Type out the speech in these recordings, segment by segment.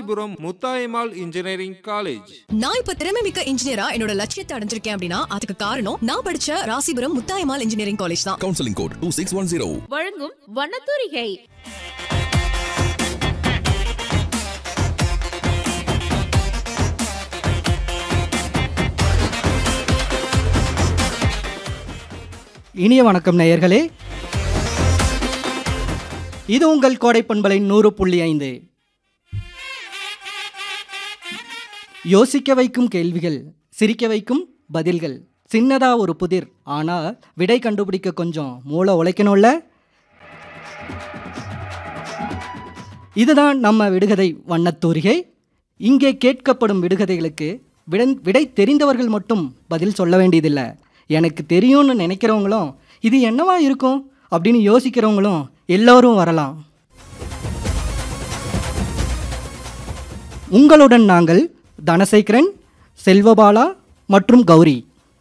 Rasipuram Muthayammal engineering college நான் இப்ப திறமை மிக்க இன்ஜினியரா என்னோட லட்சியத்தை அடைஞ்சிருக்கேன் அப்படின்னா அதுக்கு காரணம் நான் படிச்ச ராசிபுரம் முத்தாயம்மாள் இன்ஜினியரிங் காலேஜ் தான் counseling code 2610. வழங்கும் வண்ணத்தூரிகை இனிய வணக்கம் நேயர்களே இது உங்கள் கோடை பண்பலை நூறு புள்ளி ஐந்து யோசிக்க வைக்கும் கேள்விகள் சிரிக்க வைக்கும் பதில்கள் சின்னதா ஒரு புதிர் ஆனால் விடை கண்டுபிடிக்க கொஞ்சம் மூளை உழைக்கணும்ல இதுதான் நம்ம விடுகதை வண்ணத்தூரிகை இங்கே கேட்கப்படும் விடுகதைகளுக்கு விட விடை தெரிந்தவர்கள் மட்டும் பதில் சொல்ல வேண்டியதில்லை எனக்கு தெரியும்னு நினைக்கிறவங்களும் இது என்னவா இருக்கும் அப்படின்னு யோசிக்கிறவங்களும் எல்லோரும் வரலாம் உங்களுடன் நாங்கள் தனசேகரன் செல்வபாலா மற்றும் கௌரி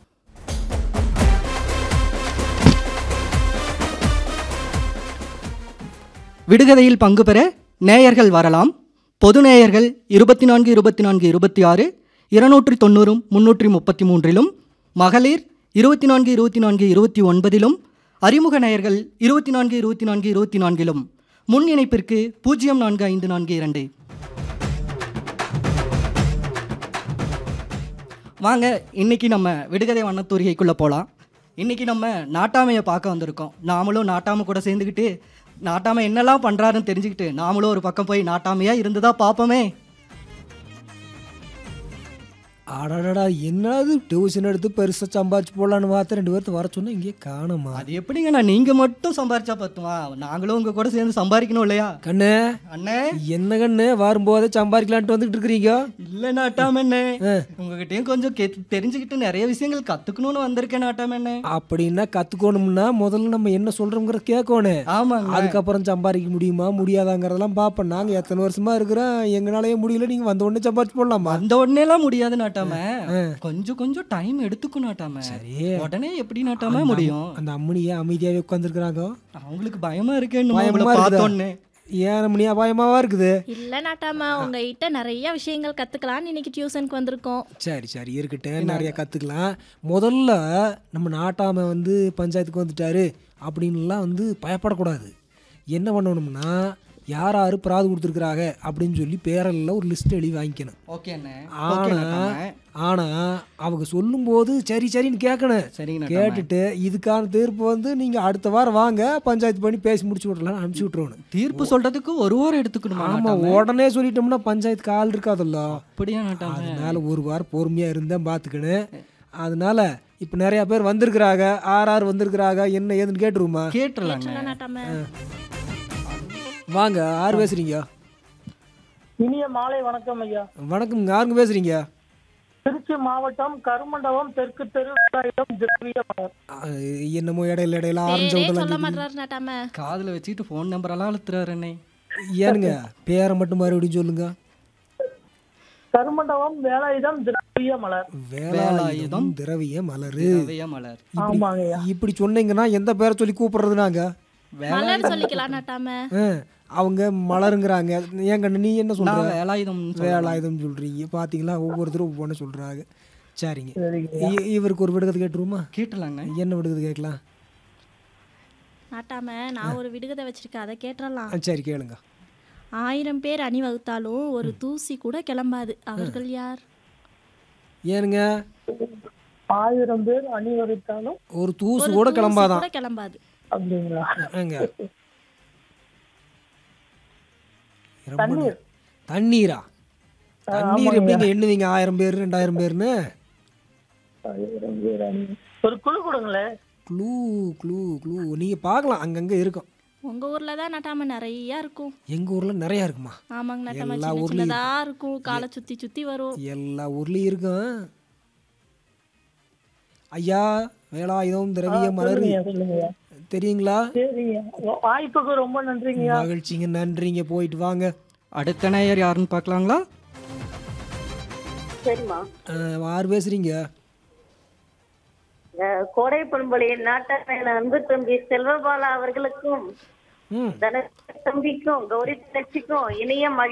விடுகதையில் பங்கு பெற நேயர்கள் வரலாம் பொது நேயர்கள் இருபத்தி நான்கு இருபத்தி நான்கு இருபத்தி ஆறு இருநூற்றி தொண்ணூறும் முன்னூற்றி முப்பத்தி மூன்றிலும் மகளிர் இருபத்தி நான்கு இருபத்தி நான்கு இருபத்தி ஒன்பதிலும் அறிமுக நேயர்கள் இருபத்தி நான்கு இருபத்தி நான்கு இருபத்தி நான்கிலும் முன் இணைப்பிற்கு பூஜ்ஜியம் நான்கு ஐந்து நான்கு இரண்டு வாங்க இன்னைக்கு நம்ம விடுகதை வண்ணத்தூரிகைக்குள்ளே போகலாம் இன்னைக்கு நம்ம நாட்டாமையை பார்க்க வந்திருக்கோம் நாமளும் நாட்டாமை கூட சேர்ந்துக்கிட்டு நாட்டாமை என்னெல்லாம் பண்ணுறாருன்னு தெரிஞ்சுக்கிட்டு நாமளும் ஒரு பக்கம் போய் நாட்டாமையாக இருந்ததா பார்ப்போமே அடடடா என்னது டியூஷன் எடுத்து பெருசாக சம்பாதிச்சு போடலான்னு பார்த்து ரெண்டு பேர்த்து வர சொன்னா இங்கே காணுமா அது எப்படிங்கண்ணா நீங்கள் மட்டும் சம்பாரிச்சா பத்துமா நாங்களும் உங்கள் கூட சேர்ந்து சம்பாதிக்கணும் இல்லையா கண்ணு அண்ணே என்ன கண்ணு வரும்போதே சம்பாதிக்கலான்ட்டு வந்துட்டு இருக்கிறீங்க இல்லை நாட்டாம என்ன உங்ககிட்டயும் கொஞ்சம் கே தெரிஞ்சுக்கிட்டு நிறைய விஷயங்கள் கற்றுக்கணும்னு வந்திருக்கேன் நாட்டாம என்ன அப்படின்னா கற்றுக்கணும்னா முதல்ல நம்ம என்ன சொல்கிறோங்கிற கேட்கணும் ஆமாங்க அதுக்கப்புறம் சம்பாதிக்க முடியுமா முடியாதாங்கிறதெல்லாம் பார்ப்போம் நாங்கள் எத்தனை வருஷமா இருக்கிறோம் எங்களாலேயே முடியல நீங்கள் வந்த உடனே சம்பாதிச்சு போடலாமா அந்த உடனேலாம் முடியாது நாட்டாம கொஞ்சம் கொஞ்சம் டைம் எடுத்துக்கும் நாட்டாம சரி. உடனே எப்படி நாட்டாம முடியும் அந்த அம்மனியே அமைதியாகவே உட்காந்துருக்குறாங்க அவங்களுக்கு பயமா இருக்கேன்னு பயமா உங்களை இருக்குதா? பார்த்தோன்னே ஏன் அம்மனியா பயமாவா இருக்குது இல்ல நாட்டாமா உங்ககிட்ட நிறைய விஷயங்கள் கத்துக்கலாம்னு இன்னைக்கு டியூஷனுக்கு வந்திருக்கோம் சரி சரி இருக்கட்டும் நிறைய கற்றுக்கலாம் முதல்ல நம்ம நாட்டாம வந்து பஞ்சாயத்துக்கு வந்துட்டாரு அப்படின்லாம் வந்து பயப்படக்கூடாது என்ன பண்ணணும்னா யார் யார் பிராது கொடுத்துருக்குறாங்க அப்படின்னு சொல்லி பேரெல்லாம் ஒரு லிஸ்ட் எழுதி வாங்கிக்கணும் ஓகே அண்ணே ஓகே ஆனா நாட்டாம. ஆனா அவங்க சொல்லும்போது சரி சரின்னு கேட்கணும் சரிங்க நாட்டாம. கேட்டுட்டு இதுக்கான தீர்ப்பு வந்து நீங்க அடுத்த வாரம் வாங்க பஞ்சாயத்து பண்ணி பேசி முடிச்சு விட்றலாம் அனுப்பிச்சு விட்ருவோம் தீர்ப்பு சொல்றதுக்கு ஒரு வாரம் எடுத்துக்கணுமா ஆமா நாட்டாம? உடனே சொல்லிட்டோம்னா பஞ்சாயத்துக்கு ஆள் இருக்காதுல்ல அப்படியா நாட்டாம அதனால ஒரு வாரம் பொறுமையாக இருந்தேன் பார்த்துக்கணும் அதனால இப்போ நிறைய பேர் வந்திருக்கிறாங்க ஆர் ஆர் வந்திருக்கிறாங்க என்ன ஏதுன்னு கேட்டுருவோமா கேட்டுடலாங்க சொல்ல நாட்டாம வாங்க யார் பேசுறீங்க இனிய மாலை வணக்கம் ஐயா வணக்கம் யாருங்க பேசுறீங்க திருச்சி மாவட்டம் கருமண்டபம் தெற்கு தெரு விவசாயம் திரவிய மலர். அஹ், என்னமோ இடையில இடையில ஆரஞ்சு பேரே சொல்ல விடலாம் மாட்டாரு நாட்டாம காதுல வச்சுக்கிட்டு ஃபோன் நம்பரெல்லாம் அழுத்துறாரு அண்ணே ஏனுங்க பேரை மட்டும் மறுபடியும் சொல்லுங்க கருமண்டபம் வேலாயுதம் திரவிய மலர் வேலாயுதம் திரவிய மலரு திரவிய மலர் ஆமாங்க ஐயா இப்படி சொன்னீங்கன்னா எந்த பேரை சொல்லி கூப்பிடுறது நாங்க மலர் சொல்லிக்கலாம் நாட்டாம அஹ், அவங்க மலருங்கிறாங்க ஏன் கண்ணு நீ என்ன நான் சொல்ற வேலாயுதம் வேலாயுதம் சொல்றீங்க பாத்தீங்களா ஒவ்வொருத்தரும் ஒவ்வொன்று சொல்றாங்க சரிங்க சரிங்க இ- இவருக்கு ஒரு விடுகதை கேட்டுருவோமா கேட்டுலாங்க என்ன விடுகதை கேட்கலாம் நாட்டாம நான் ஒரு விடுகதை வச்சிருக்கேன் அதை கேட்டுறலாம் ஆ, சரி கேளுங்க ஆயிரம் பேர் அணிவகுத்தாலும் ஒரு தூசி கூட கிளம்பாது அவர்கள் யார் ஏனுங்க ஆயிரம் பேர் அணிவகுத்தாலும் ஒரு தூசு ஒரு கூட தூசி கிளம்பாதான் கூட கிளம்பாது அப்படிங்களா ஏங்க ரொம்ப தண்ணீர் தண்ணீரா தண்ணீர் எப்படிங்க எண்ணுவீங்க ஆயிரம் பேர் ரெண்டாயிரம் பேர்னு ஆயிரம் பேர் அணி ஒரு குழு கொடுங்களேன் க்ளூ க்ளூ க்ளூ நீங்க பார்க்கலாம் அங்கங்க இருக்கும் உங்க ஊர்ல தான் நாட்டாம நிறைய இருக்கும் எங்க ஊர்ல நிறைய இருக்குமா ஆமாங்க நாட்டாம எல்லா சின்ன ஊர்லயும் சின்னதா இருக்கும் காலை சுத்தி சுத்தி வரும் எல்லா ஊர்லயும் இருக்கும் ஐயா வேலாயுதம் திரவிய மலர் சொல்லுங்க சொல்லுங்க தெரியுங்களா சரிங்க வா- வாய்ப்புக்கு ரொம்ப நன்றிங்க மகிழ்ச்சிங்க நன்றிங்க போயிட்டு வாங்க அடுத்த நேயர் யாருன்னு பார்க்கலாங்களா சரிம்மா அஹ், யார் பேசுறீங்க அஹ் கோடை பண்பொழியின் நாட்டான அன்பு தம்பி செல்வபாலா அவர்களுக்கும் ம் தன தம்பிக்கும் கௌரி தங்கச்சிக்கும் இனிய மகிழ்ச்சி